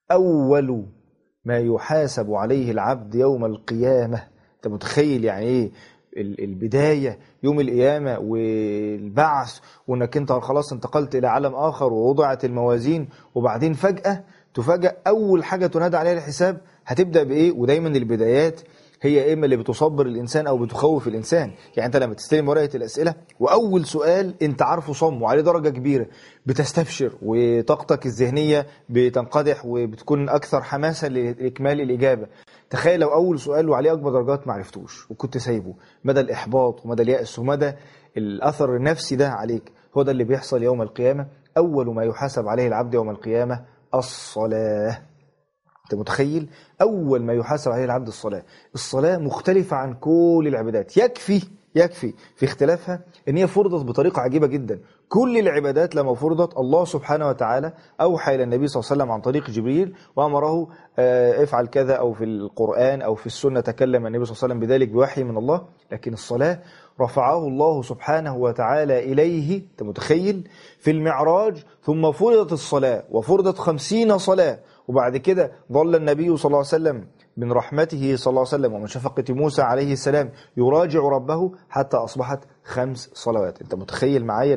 أول ما يحاسب عليه العبد يوم القيامة أنت متخيل يعني إيه البداية يوم القيامة والبعث وانك انت خلاص انتقلت الى عالم اخر ووضعت الموازين وبعدين فجأة تفاجأ اول حاجة تنادى عليها الحساب هتبدأ بايه ودايما البدايات هي اما اللي بتصبر الانسان او بتخوف الانسان يعني انت لما تستلم ورقه الاسئله واول سؤال انت عارفه صم وعليه درجه كبيره بتستبشر وطاقتك الذهنيه بتنقدح وبتكون اكثر حماسه لاكمال الاجابه تخيل لو اول سؤال وعليه اكبر درجات ما عرفتوش وكنت سايبه مدى الاحباط ومدى الياس ومدى الاثر النفسي ده عليك هو ده اللي بيحصل يوم القيامه اول ما يحاسب عليه العبد يوم القيامه الصلاه انت متخيل اول ما يحاسب عليه العبد الصلاه الصلاه مختلفه عن كل العبادات يكفي يكفي في اختلافها ان هي فرضت بطريقه عجيبه جدا كل العبادات لما فرضت الله سبحانه وتعالى اوحى الى النبي صلى الله عليه وسلم عن طريق جبريل وامره افعل كذا او في القران او في السنه تكلم النبي صلى الله عليه وسلم بذلك بوحي من الله لكن الصلاه رفعه الله سبحانه وتعالى إليه أنت متخيل في المعراج ثم فرضت الصلاة وفرضت خمسين صلاة وبعد كده ظل النبي صلى الله عليه وسلم من رحمته صلى الله عليه وسلم ومن شفقة موسى عليه السلام يراجع ربه حتى أصبحت خمس صلوات أنت متخيل معايا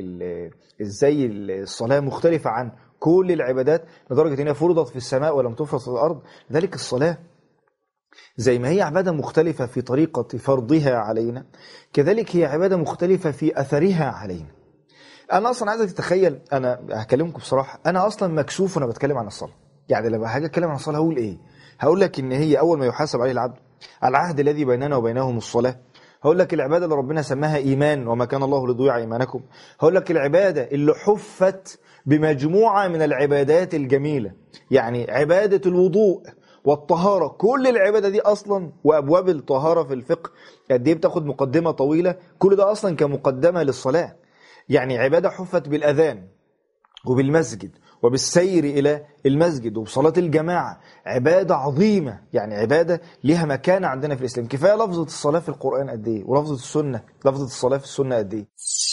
إزاي الصلاة مختلفة عن كل العبادات لدرجة أنها فرضت في السماء ولم تفرض في الأرض ذلك الصلاة زي ما هي عبادة مختلفة في طريقة فرضها علينا كذلك هي عبادة مختلفة في أثرها علينا أنا أصلا عايزك تتخيل أنا هكلمكم بصراحة أنا أصلا مكسوف وأنا بتكلم عن الصلاة يعني لما هاجي أتكلم عن الصلاة هقول إيه هقول لك إن هي أول ما يحاسب عليه العبد العهد الذي بيننا وبينهم الصلاة هقول لك العبادة اللي ربنا سماها إيمان وما كان الله لضيع إيمانكم هقول لك العبادة اللي حفت بمجموعة من العبادات الجميلة يعني عبادة الوضوء والطهارة كل العبادة دي أصلا وأبواب الطهارة في الفقه قد ايه بتاخد مقدمة طويلة كل ده أصلا كمقدمة للصلاة يعني عبادة حفت بالأذان وبالمسجد وبالسير إلى المسجد وبصلاة الجماعة عبادة عظيمة يعني عبادة لها مكانة عندنا في الإسلام كفاية لفظة الصلاة في القرآن قد إيه ولفظة السنة لفظة الصلاة في السنة قد إيه